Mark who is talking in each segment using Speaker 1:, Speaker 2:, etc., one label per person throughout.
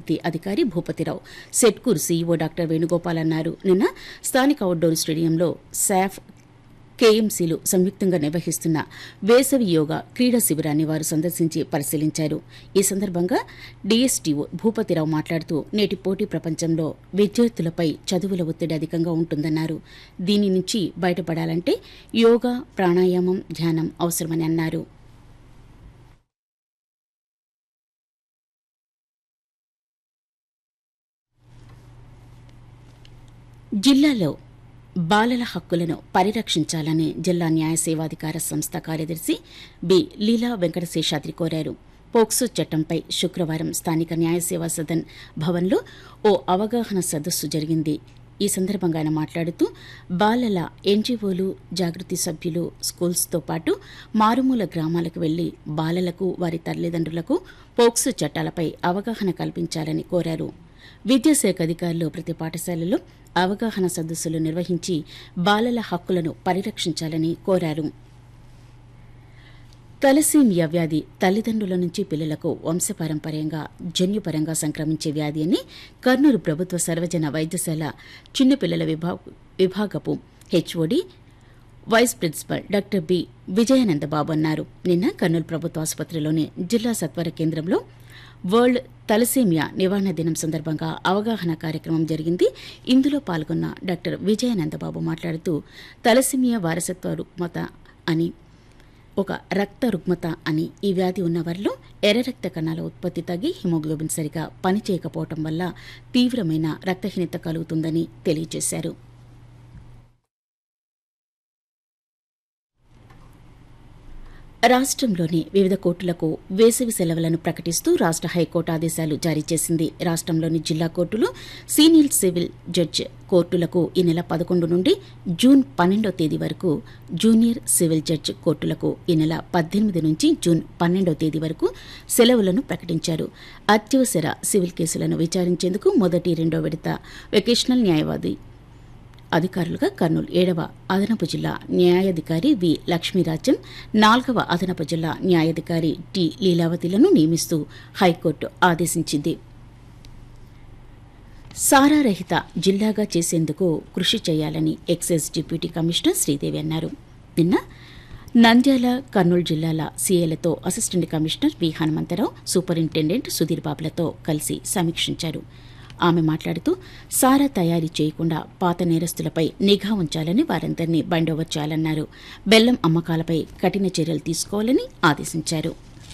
Speaker 1: అభివృద్ది అధికారి Bhupathirao Setkur CEO doctor Venugopal అన్నారు నిన్న స్థానిక అవుట్డోర్ స్టేడియంలో శాఫ్ కేఎంసీలు సంయుక్తంగా నిర్వహిస్తున్న వేసవి యోగా క్రీడా శిబిరాన్ని వారు సందర్శించి పరిశీలించారు ఈ సందర్భంగా డీఎస్టీఓ భూపతిరావు మాట్లాడుతూ నేటి పోటీ ప్రపంచంలో విద్యార్థులపై చదువుల ఒత్తిడి అధికంగా ఉంటుందన్నారు దీని నుంచి బయటపడాలంటే యోగా ప్రాణాయామం ధ్యానం అవసరమని అన్నారు జిల్లాలో బాలల హక్కులను పరిరక్షించాలని జిల్లా న్యాయ సేవాధికార సంస్థ కార్యదర్శి బి లీలా వెంకటశేషాద్రి కోరారు పోక్సో చట్టంపై శుక్రవారం స్థానిక న్యాయ సేవా సదన్ భవన్లో ఓ అవగాహన సదస్సు జరిగింది ఈ సందర్భంగా ఆయన మాట్లాడుతూ బాలల ఎన్జీఓలు జాగృతి సభ్యులు స్కూల్స్తో పాటు మారుమూల గ్రామాలకు వెళ్లి బాలలకు వారి తల్లిదండ్రులకు పోక్సో చట్టాలపై అవగాహన కల్పించాలని కోరారు విద్యాశాఖ అధికారులు ప్రతి పాఠశాలలో అవగాహన సదస్సులు నిర్వహించి బాలల హక్కులను పరిరక్షించాలని కోరారు తలసీమియా వ్యాధి తల్లిదండ్రుల నుంచి పిల్లలకు వంశపారంపర్యంగా జన్యుపరంగా సంక్రమించే వ్యాధి అని కర్నూలు ప్రభుత్వ సర్వజన వైద్యశాల చిన్నపిల్లల విభా విభాగపు HOD vice principal doctor B Vijayanandababu అన్నారు నిన్న కర్నూలు ప్రభుత్వ ఆసుపత్రిలోని జిల్లా సత్వర కేంద్రంలో వరల్డ్ తలసేమియా నివారణ దినం సందర్భంగా అవగాహన కార్యక్రమం జరిగింది ఇందులో పాల్గొన్న డాక్టర్ విజయానందబాబు మాట్లాడుతూ తలసేమియా వారసత్వ రుగ్మత అని ఒక రక్త రుగ్మత అని ఈ వ్యాధి ఉన్న వారిలో ఎర్ర రక్త కణాల ఉత్పత్తి తగ్గి హిమోగ్లోబిన్ సరిగా పనిచేయకపోవటం వల్ల తీవ్రమైన రక్తహీనత కలుగుతుందని తెలియజేశారు రాష్ట్రంలోని వివిధ కోర్టులకు వేసవి సెలవులను ప్రకటిస్తూ రాష్ట్ర హైకోర్టు ఆదేశాలు జారీ చేసింది రాష్ట్రంలోని జిల్లా కోర్టులు సీనియర్ సివిల్ జడ్జ్ కోర్టులకు ఈ నెల పదకొండు నుండి జూన్ పన్నెండో తేదీ వరకు జూనియర్ సివిల్ జడ్జ్ కోర్టులకు ఈ నెల పద్దెనిమిది నుంచి జూన్ పన్నెండో తేదీ వరకు సెలవులను ప్రకటించారు అత్యవసర సివిల్ కేసులను విచారించేందుకు మొదటి రెండో విడత వెకేషనల్ న్యాయవాది అధికారులుగా కర్నూలు ఏడవ అదనపు జిల్లా న్యాయాధికారి వి లక్ష్మీరాజ్యం నాల్గవ అదనపు జిల్లా న్యాయాధికారి టి లీలావతిలను నియమిస్తూ హైకోర్టు ఆదేశించింది సారారహిత జిల్లాగా చేసేందుకు కృషి చేయాలని ఎక్సైజ్ డిప్యూటీ కమిషనర్ శ్రీదేవి అన్నారు నిన్న నంద్యాల కర్నూలు జిల్లాల సీఏలతో assistant commissioner V Hanumantharao superintendent Sudheer బాబులతో కలిసి సమీక్షించారు ఆమె మాట్లాడుతూ సారా తయారీ చేయకుండా పాత నేరస్తులపై నిఘా ఉంచాలని వారందరినీ బండోవర్ చేయాలన్నారు బెల్లం అమ్మకాలపై కఠిన చర్యలు తీసుకోవాలని ఆదేశించారు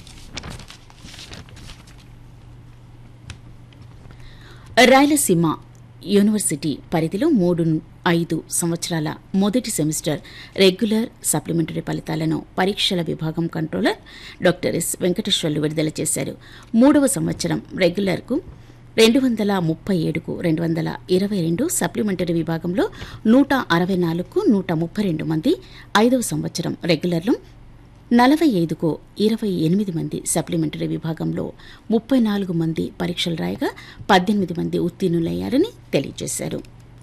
Speaker 1: రాయలసీమ యూనివర్సిటీ పరిధిలో మూడు ఐదు సంవత్సరాల మొదటి సెమిస్టర్ రెగ్యులర్ సప్లిమెంటరీ ఫలితాలను పరీక్షల విభాగం కంట్రోలర్ డాక్టర్ ఎస్ వెంకటేశ్వర్లు విడుదల చేశారు మూడవ సంవత్సరం రెగ్యులర్కు రెండు వందల ముప్పై ఏడుకు రెండు వందల ఇరవై రెండు సప్లిమెంటరీ విభాగంలో నూట అరవై నాలుగుకు నూట ముప్పై రెండు మంది ఐదవ సంవత్సరం రెగ్యులర్లో నలభై ఐదుకు ఇరవై ఎనిమిది మంది సప్లిమెంటరీ విభాగంలో ముప్పై నాలుగు మంది పరీక్షలు రాయగా పద్దెనిమిది మంది ఉత్తీర్ణులయ్యారని తెలియజేశారు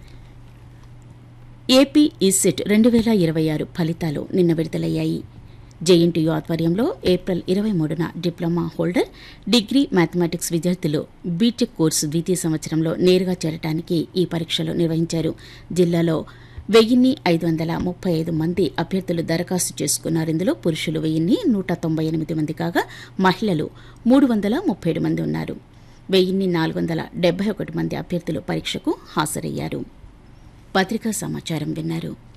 Speaker 1: ఏపీ ఈసెట్ రెండు వేల ఇరవై ఆరు ఫలితాలు నిన్న విడుదలయ్యాయి జేఎన్టీయూ ఆధ్వర్యంలో ఏప్రిల్ ఇరవై మూడున డిప్లొమా హోల్డర్ డిగ్రీ మ్యాథమెటిక్స్ విద్యార్థులు బీటెక్ కోర్సు ద్వితీయ సంవత్సరంలో నేరుగా చేరటానికి ఈ పరీక్షలు నిర్వహించారు జిల్లాలో వెయ్యిన్ని ఐదు వందల ముప్పై ఐదు మంది అభ్యర్థులు దరఖాస్తు చేసుకున్నారు ఇందులో పురుషులు వెయ్యిన్ని నూట తొంభై ఎనిమిది మంది కాగా మహిళలు మూడు వందల ముప్పై ఏడు మంది ఉన్నారు వెయ్యిన్ని నాలుగు వందల డెబ్బై ఒకటి మంది అభ్యర్థులు పరీక్షకు హాజరయ్యారు పత్రికా సమాచారం విన్నారు